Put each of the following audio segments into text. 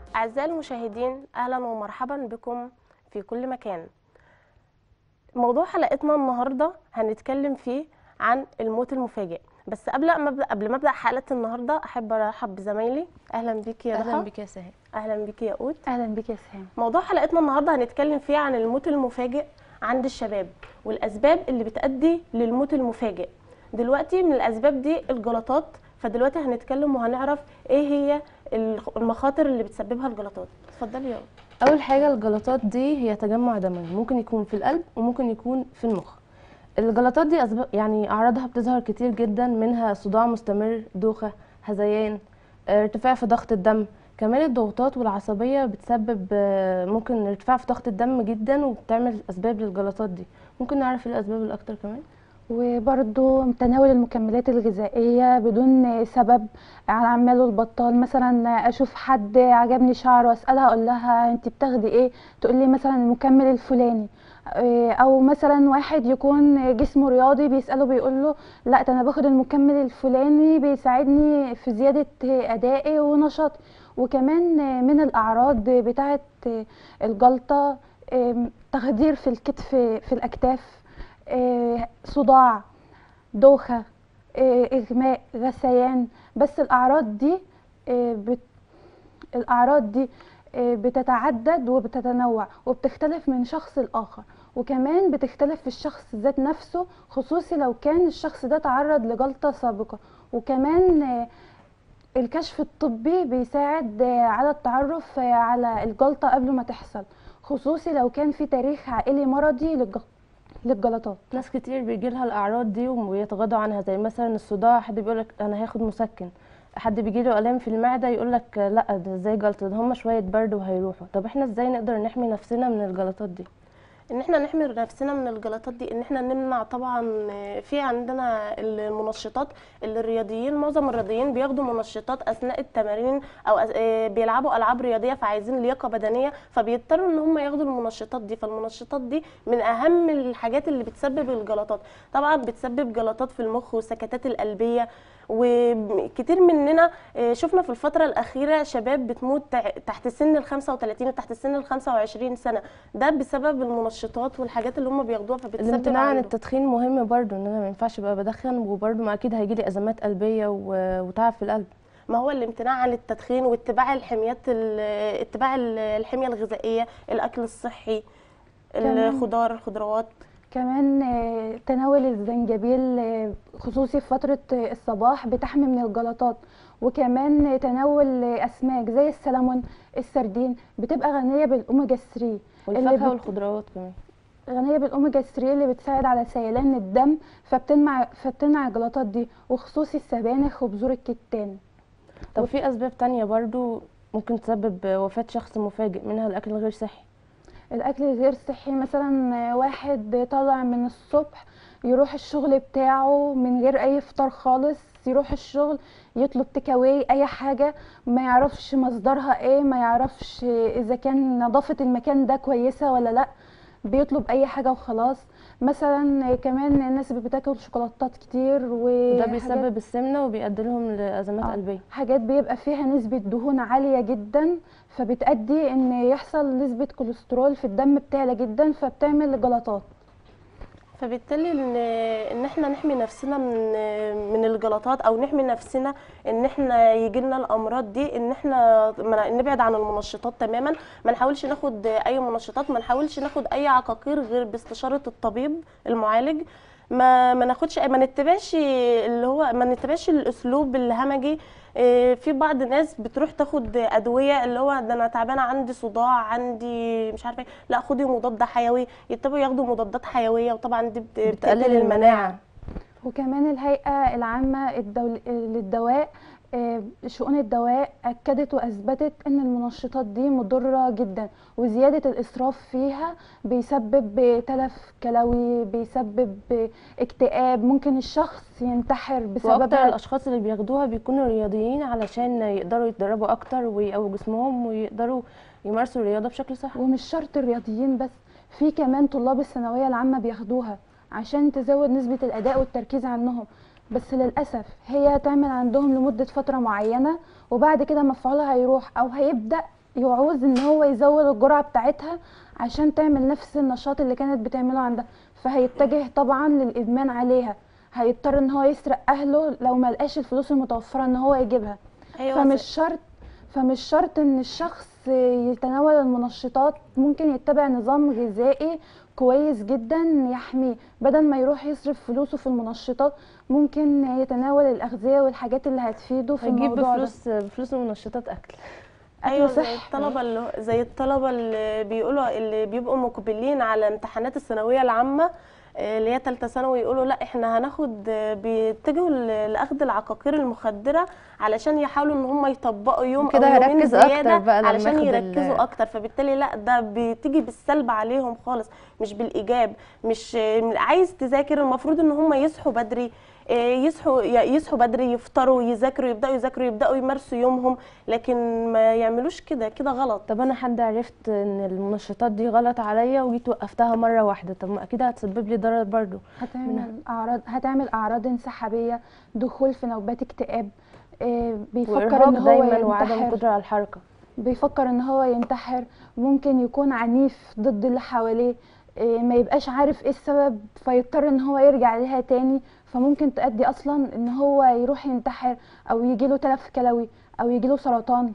أعزائي المشاهدين أهلا ومرحبا بكم في كل مكان موضوع حلقتنا النهاردة هنتكلم فيه عن الموت المفاجئ بس قبل ما ابدا قبل ما ابدا حلقه النهارده احب ارحب بزمايلي اهلا بيكي يا اهلا ضحى بك يا سهام اهلا بيكي يا قوت اهلا بك يا سهام موضوع حلقتنا النهارده هنتكلم فيه عن الموت المفاجئ عند الشباب والاسباب اللي بتؤدي للموت المفاجئ دلوقتي من الاسباب دي الجلطات فدلوقتي هنتكلم وهنعرف ايه هي المخاطر اللي بتسببها الجلطات اتفضلي يا قوت اول حاجه الجلطات دي هي تجمع دموي ممكن يكون في القلب وممكن يكون في المخ الجلطات دي أسباب يعني اعراضها بتظهر كتير جدا منها صداع مستمر دوخه هذيان آه، ارتفاع في ضغط الدم كمان الضغوطات والعصبيه بتسبب آه، ممكن ارتفاع في ضغط الدم جدا وبتعمل اسباب للجلطات دي ممكن نعرف ايه الاسباب الاكتر كمان وبرضو تناول المكملات الغذائية بدون سبب على عماله البطال مثلا اشوف حد عجبني شعره اسالها اقول لها انت بتاخدي ايه تقول لي مثلا المكمل الفلاني إيه، او مثلا واحد يكون جسمه رياضي بيساله بيقول له لا ده انا باخد المكمل الفلاني بيساعدني في زياده ادائي ونشاطي وكمان من الاعراض بتاعه الجلطه إيه، تخدير في الكتف في الاكتاف إيه، صداع دوخه إيه، اغماء غثيان بس الاعراض دي إيه، بت... الاعراض دي إيه، بتتعدد وبتتنوع وبتختلف من شخص لاخر وكمان بتختلف في الشخص ذات نفسه خصوصي لو كان الشخص ده تعرض لجلطه سابقه وكمان آه، الكشف الطبي بيساعد آه، على التعرف آه، على الجلطه قبل ما تحصل خصوصي لو كان في تاريخ عائلي مرضي للج- للجلطات ناس كتير بيجي لها الاعراض دي ويتغاضوا عنها زي مثلا الصداع حد بيقول لك انا هاخد مسكن حد بيجي له الام في المعده يقول لك لا ده ازاي جلطه ده هم شويه برد وهيروحوا طب احنا ازاي نقدر نحمي نفسنا من الجلطات دي ان احنا نحمي نفسنا من الجلطات دي ان احنا نمنع طبعا في عندنا المنشطات اللي الرياضيين معظم الرياضيين بياخدوا منشطات اثناء التمارين او أس- آه، بيلعبوا العاب رياضيه فعايزين لياقه بدنيه فبيضطروا ان هم ياخدوا المنشطات دي فالمنشطات دي من اهم الحاجات اللي بتسبب الجلطات طبعا بتسبب جلطات في المخ والسكتات القلبيه وكتير مننا آه، شفنا في الفترة الأخيرة شباب بتموت تع- تحت سن ال 35 وتحت سن ال 25 سنة ده بسبب المنشطات والحاجات اللي هم بياخدوها فبتسبب الامتناع عن عندهم. التدخين مهم برضو ان انا ما ينفعش ابقى بدخن وبرضو ما اكيد هيجي لي ازمات قلبيه و- وتعب في القلب ما هو الامتناع عن التدخين واتباع الحميات ال- اتباع ال- الحمية الغذائية الأكل الصحي كمان. الخضار الخضروات كمان آه، تناول الزنجبيل آه، خصوصي في فترة آه، الصباح بتحمي من الجلطات وكمان آه، تناول آه، أسماك زي السلمون السردين بتبقى غنية بالأوميجا 3 والفاكهه بت- والخضروات كمان غنية بالأوميجا 3 اللي بتساعد على سيلان الدم فبتمنع فبتمنع الجلطات دي وخصوصي السبانخ وبذور الكتان طب في اسباب تانية برضو ممكن تسبب وفاه شخص مفاجئ منها الاكل الغير صحي الاكل الغير صحي مثلا واحد طالع من الصبح يروح الشغل بتاعه من غير اي فطار خالص يروح الشغل يطلب تيك اواي اي حاجه ما يعرفش مصدرها ايه ما يعرفش اذا كان نظافه المكان ده كويسه ولا لا بيطلب اي حاجه وخلاص مثلا كمان الناس اللي بتاكل شوكولاتات كتير وده وحاجات بيسبب السمنه وبيؤدي لهم لازمات آه. قلبيه حاجات بيبقى فيها نسبة دهون عالية جدا فبتأدي ان يحصل نسبة كوليسترول في الدم بتعلى جدا فبتعمل جلطات فبالتالي ان ان احنا نحمي نفسنا من من الجلطات او نحمي نفسنا ان احنا يجي لنا الامراض دي ان احنا ما- نبعد عن المنشطات تماما ما نحاولش ناخد اي منشطات ما نحاولش ناخد اي عقاقير غير باستشاره الطبيب المعالج ما ما ناخدش ما نتبعش اللي هو ما نتبعش الاسلوب الهمجي إيه، في بعض ناس بتروح تاخد ادويه اللي هو ده انا تعبانه عندي صداع عندي مش عارفه إيه. لا خدي مضاد حيوي يتبعوا ياخدوا مضادات حيويه وطبعا دي بت- بتقلل المناعه وكمان الهيئة العامة الدول... للدواء آه، شؤون الدواء أكدت وأثبتت أن المنشطات دي مضرة جدا وزيادة الإسراف فيها بيسبب تلف كلوي بيسبب اكتئاب ممكن الشخص ينتحر واكتر بسببها الاشخاص اللي بياخدوها بيكونوا رياضيين علشان يقدروا يتدربوا اكتر ويقووا جسمهم ويقدروا يمارسوا الرياضه بشكل صحي ومش شرط الرياضيين بس في كمان طلاب الثانوية العامة بياخدوها عشان تزود نسبة الأداء والتركيز عنهم بس للأسف هي تعمل عندهم لمدة فترة معينة وبعد كده مفعولها هيروح أو هيبدأ يعوز ان هو يزود الجرعه بتاعتها عشان تعمل نفس النشاط اللي كانت بتعمله عندها فهيتجه طبعا للادمان عليها هيضطر ان هو يسرق اهله لو ما لقاش الفلوس المتوفره ان هو يجيبها ايوه فمش زي- شرط فمش شرط ان الشخص يتناول المنشطات ممكن يتبع نظام غذائي كويس جدا يحميه بدل ما يروح يصرف فلوسه في المنشطات ممكن يتناول الاغذيه والحاجات اللي هتفيده في هيجيب الموضوع ده بفلوس بفلوس منشطات اكل ايوه زي صحي. الطلبه اللي زي الطلبه اللي بيقولوا اللي بيبقوا مقبلين على امتحانات الثانويه العامه آه، اللي هي ثالثه ثانوي يقولوا لا احنا هناخد آه، بيتجهوا ل- لاخذ العقاقير المخدره علشان يحاولوا ان هم يطبقوا يوم كده او يومين هيركز أكتر زياده بقى لما علشان ياخد ال- يركزوا اكتر فبالتالي لا ده بتيجي بالسلب عليهم خالص مش بالايجاب مش آه، عايز تذاكر المفروض ان هم يصحوا بدري آه، يصحوا ي- يصحوا بدري يفطروا يذاكروا يبداوا يذاكروا يبداوا يمارسوا يومهم لكن ما يعملوش كده كده غلط طب انا حد عرفت ان المنشطات دي غلط عليا وجيت وقفتها مره واحده طب ما اكيد هتسبب لي ضرر برضو هتعمل اعراض هتعمل اعراض انسحابيه دخول في نوبات اكتئاب آه، بيفكر وارهاق ان هو دايما وعدم ينتحر قدره على الحركه بيفكر ان هو ينتحر ممكن يكون عنيف ضد اللي حواليه إيه، ما يبقاش عارف ايه السبب فيضطر ان هو يرجع ليها تاني فممكن تؤدي اصلا ان هو يروح ينتحر او يجيله تلف كلوي او يجيله سرطان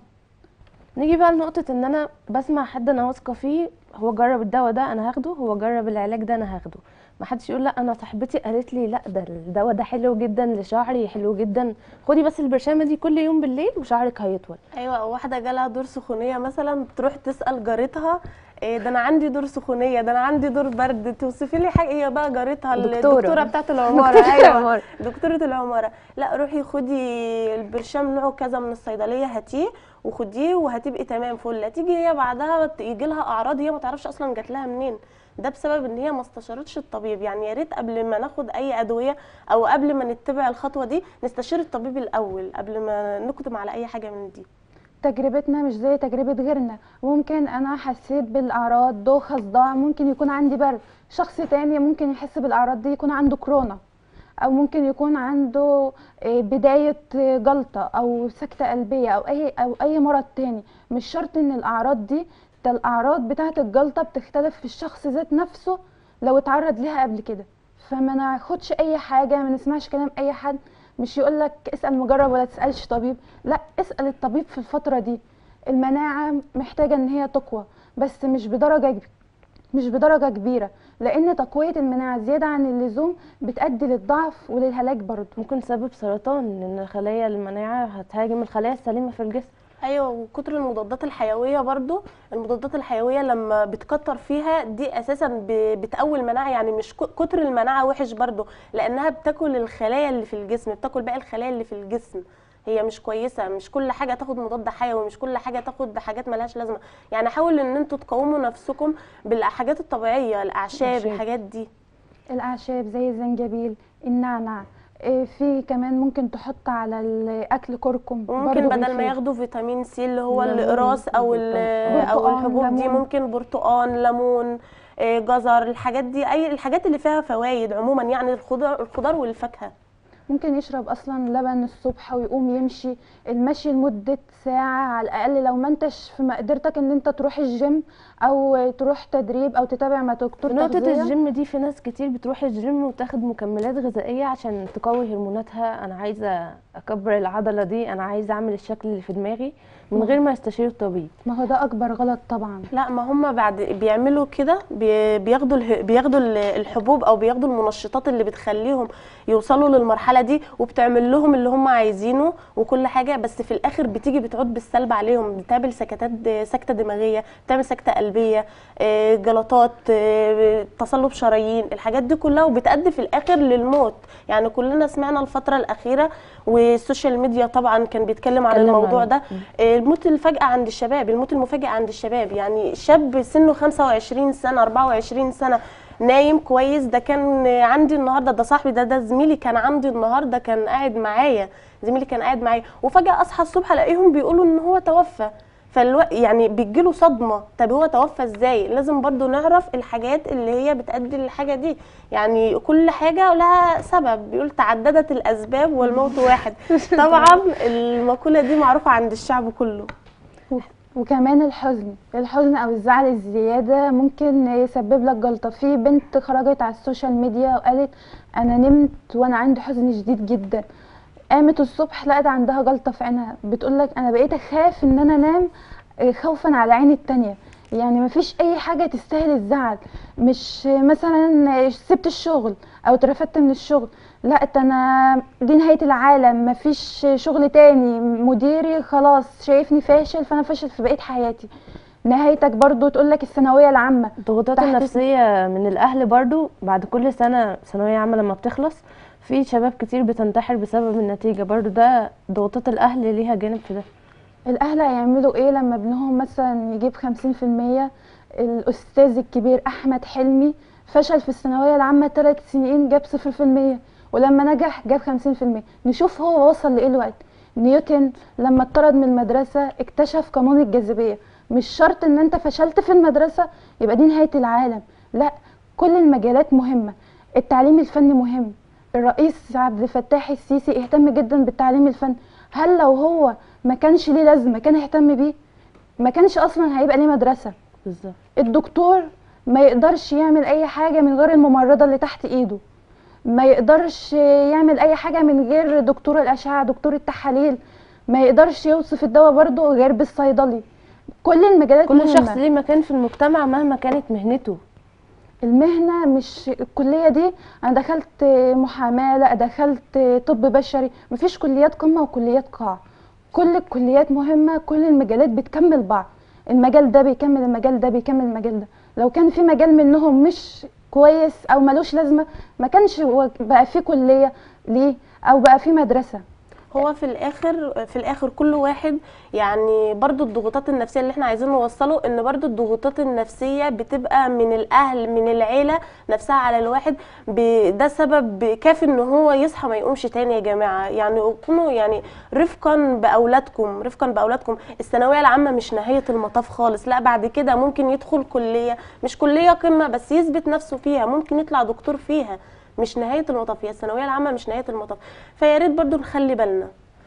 نيجي بقى لنقطة ان انا بسمع حد انا واثقة فيه هو جرب الدواء ده انا هاخده هو جرب العلاج ده انا هاخده ما حدش يقول لا انا صاحبتي قالت لي لا ده الدواء ده حلو جدا لشعري حلو جدا خدي بس البرشامة دي كل يوم بالليل وشعرك هيطول ايوه واحده جالها دور سخونيه مثلا تروح تسال جارتها إيه ده انا عندي دور سخونيه ده انا عندي دور برد توصفي لي حاجه هي بقى جارتها دكتورة. الدكتوره بتاعت العماره دكتورة ايوه العمارة. دكتوره العماره لا روحي خدي البرشام نوعه كذا من الصيدليه هاتيه وخديه وهتبقي تمام فل تيجي هي بعدها يجي لها اعراض هي ما تعرفش اصلا جات لها منين ده بسبب ان هي ما استشارتش الطبيب يعني يا ريت قبل ما ناخد اي ادويه او قبل ما نتبع الخطوه دي نستشير الطبيب الاول قبل ما نقدم على اي حاجه من دي تجربتنا مش زي تجربة غيرنا ممكن انا حسيت بالاعراض دوخة صداع ممكن يكون عندي برد شخص تاني ممكن يحس بالاعراض دي يكون عنده كورونا او ممكن يكون عنده آه، بداية آه، جلطة او سكتة قلبية او اي او اي مرض تاني مش شرط ان الاعراض دي ده الاعراض بتاعة الجلطة بتختلف في الشخص ذات نفسه لو اتعرض ليها قبل كده فما ناخدش اي حاجة ما نسمعش كلام اي حد مش يقولك اسأل مجرب ولا تسألش طبيب لا اسأل الطبيب في الفترة دي المناعة محتاجة ان هي تقوى بس مش بدرجة كب- مش بدرجة كبيرة لان تقوية المناعة زيادة عن اللزوم بتؤدي للضعف وللهلاك برضه ممكن تسبب سرطان لان خلايا المناعة هتهاجم الخلايا السليمة في الجسم ايوه وكتر المضادات الحيويه برضو المضادات الحيويه لما بتكتر فيها دي اساسا ب- بتقوي المناعه يعني مش ك- كتر المناعه وحش برضو لانها بتاكل الخلايا اللي في الجسم بتاكل باقي الخلايا اللي في الجسم هي مش كويسه مش كل حاجه تاخد مضاد حيوي مش كل حاجه تاخد حاجات ملهاش لازمه يعني حاولوا ان انتوا تقاوموا نفسكم بالحاجات الطبيعيه الاعشاب الأعشاب. الحاجات دي الاعشاب زي الزنجبيل النعناع إيه، في كمان ممكن تحط على الاكل كركم وممكن برضه بدل ما بيفيد. ياخدوا فيتامين سي اللي هو ليمون، الاقراص او ال- برتقال، او الحبوب دي ليمون. ممكن برتقان ليمون آه، جزر الحاجات دي اي الحاجات اللي فيها فوائد عموما يعني الخضار الخضار والفاكهه ممكن يشرب اصلا لبن الصبح ويقوم يمشي المشي لمدة ساعة على الاقل لو ما انتش في مقدرتك ان انت تروح الجيم او تروح تدريب او تتابع مع دكتور في نقطة تغذية الجيم دي في ناس كتير بتروح الجيم وتاخد مكملات غذائية عشان تقوي هرموناتها انا عايزة اكبر العضلة دي انا عايزة اعمل الشكل اللي في دماغي من غير ما يستشير الطبيب ما هو ده اكبر غلط طبعا لا ما هم بعد بيعملوا كده بي- بياخدوا اله- بياخدوا ال- الحبوب او بياخدوا المنشطات اللي بتخليهم يوصلوا للمرحله دي وبتعمل لهم اللي هم عايزينه وكل حاجه بس في الاخر بتيجي بتعود بالسلب عليهم بتعمل سكتات سكته دماغيه بتعمل سكته قلبيه آه، جلطات آه، تصلب شرايين الحاجات دي كلها وبتؤدي في الاخر للموت يعني كلنا سمعنا الفتره الاخيره والسوشيال ميديا طبعا كان بيتكلم عن اتكلم الموضوع عن- ده آه، الموت الفجأة عند الشباب الموت المفاجئ عند الشباب يعني شاب سنه 25 سنة 24 سنة نايم كويس ده كان آه، عندي النهارده ده صاحبي ده ده زميلي كان عندي النهارده كان قاعد معايا زميلي كان قاعد معايا وفجأة اصحى الصبح الاقيهم بيقولوا ان هو توفى فالو... يعني بيجيله صدمة طب هو توفى ازاي لازم برضو نعرف الحاجات اللي هي بتأدي للحاجة دي يعني كل حاجة لها سبب بيقول تعددت الأسباب والموت واحد طبعا المقولة دي معروفة عند الشعب كله وكمان الحزن الحزن او الزعل الزياده ممكن يسبب لك جلطه في بنت خرجت على السوشيال ميديا وقالت انا نمت وانا عندي حزن شديد جدا قامت الصبح لقت عندها جلطه في عينها بتقول لك انا بقيت اخاف ان انا انام آه، خوفا على عيني التانية يعني مفيش اي حاجه تستاهل الزعل مش مثلا سبت الشغل او اترفدت من الشغل لا ده انا دي نهايه العالم مفيش شغل تاني مديري خلاص شايفني فاشل فانا فاشل في بقيه حياتي نهايتك برضو تقول لك الثانويه العامه الضغوطات تحت- النفسية من الأهل برضو بعد كل سنة ثانوية عامة لما بتخلص في شباب كتير بتنتحر بسبب النتيجة برضو ده ضغوطات الأهل ليها جانب في ده الاهل هيعملوا ايه لما ابنهم مثلا يجيب خمسين في المية الاستاذ الكبير احمد حلمي فشل في الثانويه العامه ثلاث سنين جاب صفر في المية ولما نجح جاب خمسين في المية نشوف هو وصل لايه الوقت نيوتن لما اتطرد من المدرسه اكتشف قانون الجاذبيه مش شرط ان انت فشلت في المدرسه يبقى دي نهايه العالم لا كل المجالات مهمه التعليم الفني مهم الرئيس عبد الفتاح السيسي اهتم جدا بالتعليم الفني هل لو هو ما كانش ليه لازمه كان اهتم بيه ما كانش اصلا هيبقى ليه مدرسه بالظبط الدكتور ما يقدرش يعمل اي حاجه من غير الممرضه اللي تحت ايده ما يقدرش يعمل اي حاجه من غير دكتور الاشعه دكتور التحاليل ما يقدرش يوصف الدواء برضه غير بالصيدلي كل المجالات كل مهمة. شخص ليه مكان في المجتمع مهما كانت مهنته المهنة مش الكلية دي أنا دخلت محاماة لا دخلت طب بشري مفيش كليات قمة وكليات قاع كل الكليات مهمة كل المجالات بتكمل بعض المجال ده بيكمل المجال ده بيكمل المجال ده لو كان في مجال منهم مش كويس أو ملوش لازمة ما كانش هو بقى في كلية ليه أو بقى في مدرسة هو في الاخر في الاخر كل واحد يعني برضو الضغوطات النفسيه اللي احنا عايزين نوصله ان برضو الضغوطات النفسيه بتبقى من الاهل من العيله نفسها على الواحد ب- ده سبب كافي ان هو يصحى ما يقومش تاني يا جماعه يعني كونوا يعني رفقا باولادكم رفقا باولادكم الثانويه العامه مش نهايه المطاف خالص لا بعد كده ممكن يدخل كليه مش كليه قمه بس يثبت نفسه فيها ممكن يطلع دكتور فيها مش نهايه المطاف هي الثانويه العامه مش نهايه المطاف فيا ريت برضو نخلي بالنا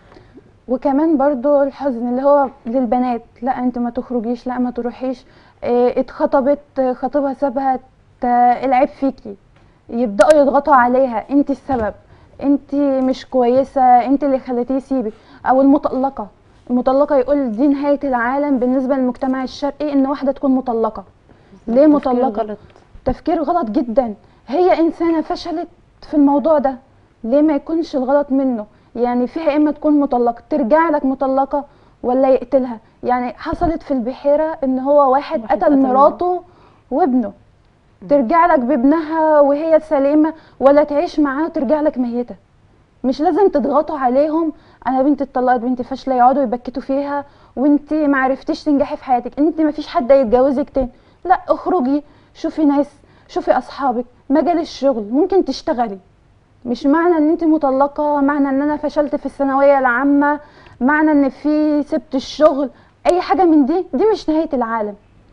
وكمان برضو الحزن اللي هو للبنات لا انت ما تخرجيش لا ما تروحيش اه اتخطبت اه، خطيبها سابها ت- العيب فيكي يبداوا يضغطوا عليها انت السبب انت مش كويسه انت اللي خليتيه يسيبك او المطلقه المطلقه يقول دي نهايه العالم بالنسبه للمجتمع الشرقي ان واحده تكون مطلقه ليه تفكير مطلقه غلط تفكير غلط جدا هي انسانه فشلت في الموضوع ده ليه ما يكونش الغلط منه يعني فيها اما تكون مطلقه ترجع لك مطلقه ولا يقتلها يعني حصلت في البحيره ان هو واحد, واحد قتل قتل مراته وابنه ترجع لك بابنها وهي سليمه ولا تعيش معاه وترجع لك ميته مش لازم تضغطوا عليهم انا بنتي اتطلقت بنتي فاشله يقعدوا يبكتوا فيها وانت ما عرفتيش تنجحي في حياتك انت ما فيش حد هيتجوزك تاني لا اخرجي شوفي ناس شوفي اصحابك مجال الشغل ممكن تشتغلي مش معنى ان انت مطلقه معنى ان انا فشلت في الثانويه العامه معنى ان في سبت الشغل اي حاجه من دي دي مش نهايه العالم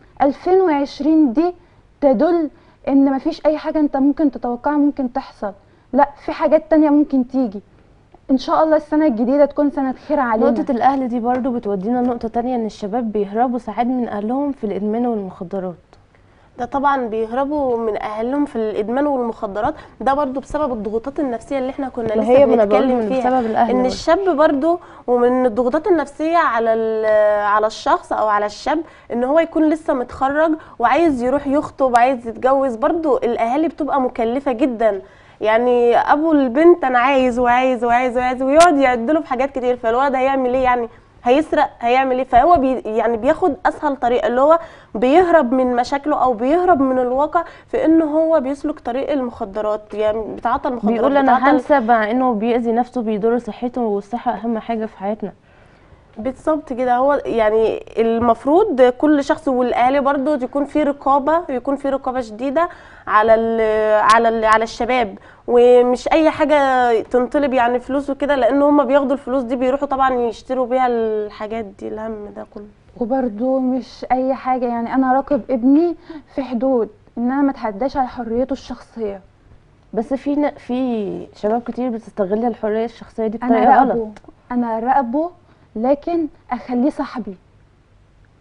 2020 دي تدل ان مفيش اي حاجه انت ممكن تتوقعها ممكن تحصل لا في حاجات تانية ممكن تيجي ان شاء الله السنه الجديده تكون سنه خير علينا نقطة الأهل دي برضو بتودينا لنقطة تانية إن الشباب بيهربوا ساعات من أهلهم في الإدمان والمخدرات ده طبعا بيهربوا من اهلهم في الادمان والمخدرات ده برضو بسبب الضغوطات النفسيه اللي احنا كنا ما لسه هي ما أنا بقول بنتكلم من فيها بسبب الأهل ان برضو. الشاب برضو ومن الضغوطات النفسيه على ال- على الشخص او على الشاب ان هو يكون لسه متخرج وعايز يروح يخطب عايز يتجوز برضو الاهالي بتبقى مكلفه جدا يعني ابو البنت انا عايز وعايز وعايز وعايز ويقعد يعدله في حاجات كتير فالولد هيعمل ايه يعني هيسرق هيعمل ايه فهو بي يعني بياخد اسهل طريق اللي هو بيهرب من مشاكله او بيهرب من الواقع في ان هو بيسلك طريق المخدرات يعني بيتعاطى المخدرات بيقول أنا بيتعاطى هنسى مع إنه بيأذي نفسه بيضر صحته والصحة أهم حاجة في حياتنا بالظبط كده هو يعني المفروض كل شخص والاهالي برضو يكون في رقابه يكون في رقابه شديده على ال على ال على الشباب ومش اي حاجه تنطلب يعني فلوس وكده لان هم بياخدوا الفلوس دي بيروحوا طبعا يشتروا بيها الحاجات دي الهم ده كله وبرده مش اي حاجه يعني انا راقب ابني في حدود ان انا ما اتحداش على حريته الشخصيه بس في ن- في شباب كتير بتستغل الحرية الشخصية دي انا بطريقة راقبه غلط انا راقبه لكن اخليه صاحبي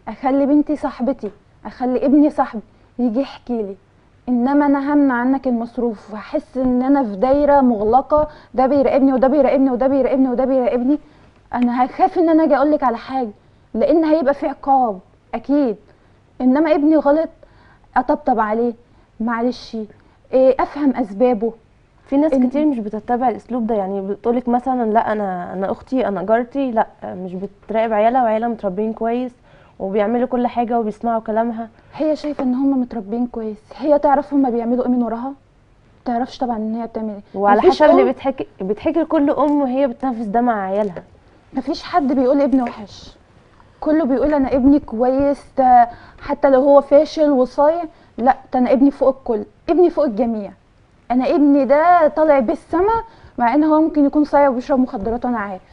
اخلي بنتي صاحبتي اخلي ابني صاحبي يجي يحكي لي انما انا همنع عنك المصروف وهحس ان انا في دايره مغلقه ده بيراقبني وده بيراقبني وده بيراقبني وده بيراقبني انا هخاف ان انا اجي اقول لك على حاجه لان هيبقى في عقاب اكيد انما ابني غلط اطبطب عليه معلش إيه افهم اسبابه في ناس إن- كتير مش بتتبع الاسلوب ده يعني بتقولك مثلا لا انا انا اختي انا جارتي لا مش بتراقب عيالها وعيالها متربيين كويس وبيعملوا كل حاجه وبيسمعوا كلامها هي شايفه ان هم متربيين كويس هي تعرف هم بيعملوا ايه من وراها تعرفش طبعا ان هي بتعمل ايه وعلى مفيش حسب اللي أم- بتحكي بتحكي لكل ام وهي بتنفذ ده مع عيالها مفيش حد بيقول ابني وحش كله بيقول انا ابني كويس ده حتى لو هو فاشل وصايع لا ده انا ابني فوق الكل ابني فوق الجميع انا ابني ده طالع بالسما مع ان هو ممكن يكون صايع وبيشرب مخدرات وانا عارف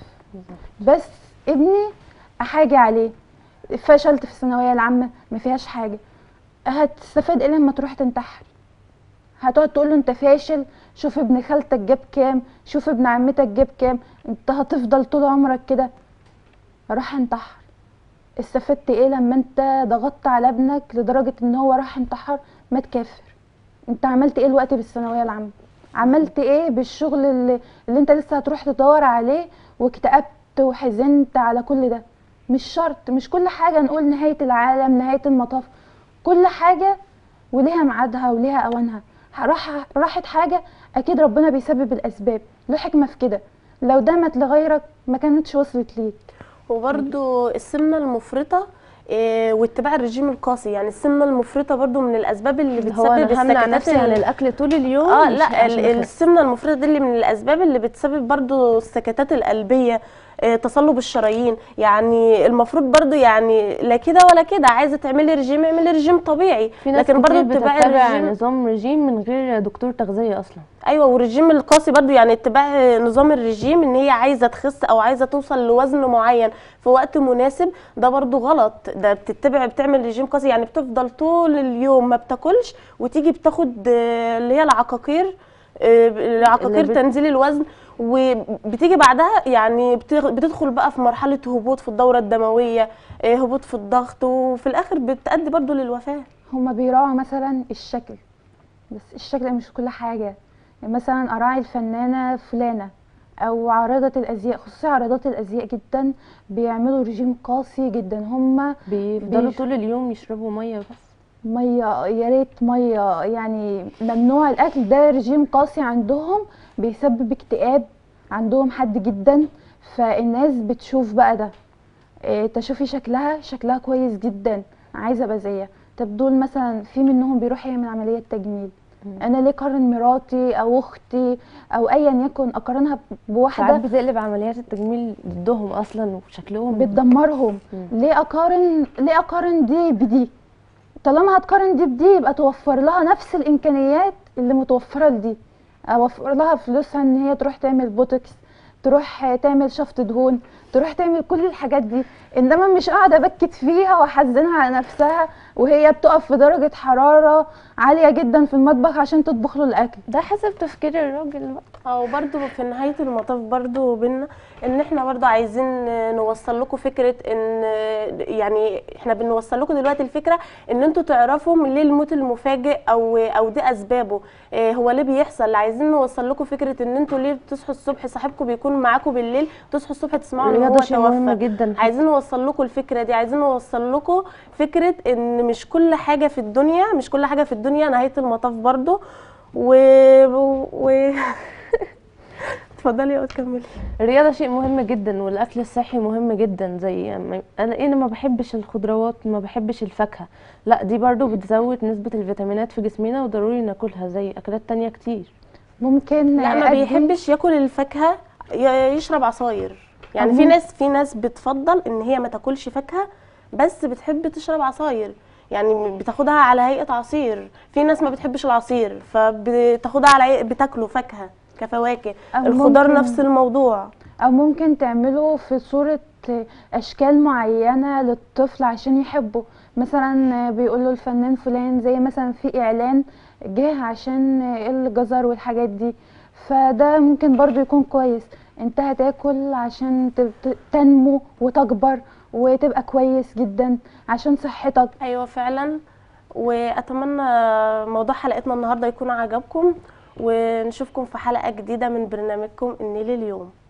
بس ابني احاجي عليه فشلت في الثانويه العامه ما فيهاش حاجه هتستفاد ايه لما تروح تنتحر هتقعد تقول له انت فاشل شوف ابن خالتك جاب كام شوف ابن عمتك جاب كام انت هتفضل طول عمرك كده راح انتحر استفدت ايه لما انت ضغطت على ابنك لدرجة ان هو راح انتحر مات كافر انت عملت ايه الوقت بالثانوية العامة عملت ايه بالشغل اللي, اللي انت لسه هتروح تدور عليه واكتئبت وحزنت على كل ده مش شرط مش كل حاجة نقول نهاية العالم نهاية المطاف كل حاجة وليها ميعادها وليها اوانها راح راحت حاجة اكيد ربنا بيسبب الاسباب له حكمة في كده لو دامت لغيرك ما كانتش وصلت ليك وبرده السمنه المفرطه إيه، واتباع الرجيم القاسي يعني السمنه المفرطه برضو من الاسباب اللي هو بتسبب انا همنع السكتات نفسي عن ال- الاكل طول اليوم اه مش لا عشان ال- أخس. السمنه المفرطه دي اللي من الاسباب اللي بتسبب برضو السكتات القلبيه آه، تصلب الشرايين يعني المفروض برضو يعني لا كده ولا كده عايزه تعملي رجيم اعملي رجيم طبيعي في ناس لكن برضو كتير اتباع بتتبع الرجيم نظام رجيم من غير دكتور تغذيه اصلا ايوه والرجيم القاسي برضو يعني اتباع نظام الرجيم ان هي عايزه تخس او عايزه توصل لوزن معين في وقت مناسب ده برضو غلط ده بتتبع بتعمل رجيم قاسي يعني بتفضل طول اليوم ما بتاكلش وتيجي بتاخد آه، اللي هي العقاقير آه، العقاقير بت- تنزيل الوزن وبتيجي بعدها يعني بتغ- بتدخل بقى في مرحله هبوط في الدوره الدمويه آه، هبوط في الضغط وفي الاخر بتؤدي برضو للوفاه هما بيراعوا مثلا الشكل بس الشكل مش كل حاجة يعني مثلا أراعي الفنانة فلانة أو عارضة الأزياء خصوصا عارضات الأزياء جدا بيعملوا رجيم قاسي جدا هما بيفضلوا بيش- طول اليوم يشربوا ميه بس مية يا ريت مية يعني ممنوع الأكل ده رجيم قاسي عندهم بيسبب اكتئاب عندهم حد جدا فالناس بتشوف بقى ده إيه تشوفي شكلها شكلها كويس جدا عايزة ابقى زيها طب دول مثلا في منهم بيروح يعمل عملية تجميل انا ليه اقارن مراتي او اختي او ايا يكن اقارنها ساعات بواحده بتقلب عمليات التجميل ضدهم اصلا وشكلهم بتدمرهم مم. ليه اقارن ليه اقارن دي بدي طالما هتقارن دي بدي يبقى توفر لها نفس الامكانيات اللي متوفره لدي اوفر لها فلوسها ان هي تروح تعمل بوتوكس تروح تعمل شفط دهون تروح تعمل كل الحاجات دي انما مش قاعده ابكت فيها واحزنها على نفسها وهي بتقف في درجه حراره عاليه جدا في المطبخ عشان تطبخ له الاكل ده حسب تفكير الراجل بقى او برضو في نهايه المطاف برضو بينا ان احنا برضو عايزين نوصل لكم فكره ان يعني احنا بنوصل لكم دلوقتي الفكره ان انتوا تعرفوا من ليه الموت المفاجئ او او دي اسبابه إيه هو ليه بيحصل عايزين نوصل لكم فكره ان انتوا ليه بتصحوا الصبح صاحبكم بيكون معاكم بالليل تصحوا الصبح تسمعوا ان هو الرياضه شيء مهم توفى جدا عايزين نوصل لكم الفكره دي عايزين نوصل لكم فكره ان مش كل حاجه في الدنيا مش كل حاجه في الدنيا نهايه المطاف برضو و, و... اتفضلي يا تكملي الرياضه شيء مهم جدا والاكل الصحي مهم جدا زي ما- انا ايه انا ما بحبش الخضروات ما بحبش الفاكهه لا دي برضو بتزود نسبه الفيتامينات في جسمنا وضروري ناكلها زي اكلات تانية كتير ممكن لا ما أقدم- بيحبش ياكل الفاكهه ي- يشرب عصاير يعني في أو ناس في ناس بتفضل ان هي ما تاكلش فاكهه بس بتحب تشرب عصاير يعني بتاخدها على هيئه عصير في ناس ما بتحبش العصير فبتاخدها على هيئة بتاكله فاكهه كفواكه أو الخضار ممكن- نفس الموضوع او ممكن تعمله في صورة اشكال معينة للطفل عشان يحبه مثلا بيقولوا الفنان فلان زي مثلا في اعلان جه عشان الجزر والحاجات دي فده ممكن برضو يكون كويس انت هتاكل عشان ت- ت- تنمو وتكبر وتبقى كويس جدا عشان صحتك ايوه فعلا واتمنى موضوع حلقتنا النهارده يكون عجبكم ونشوفكم في حلقه جديده من برنامجكم النيل اليوم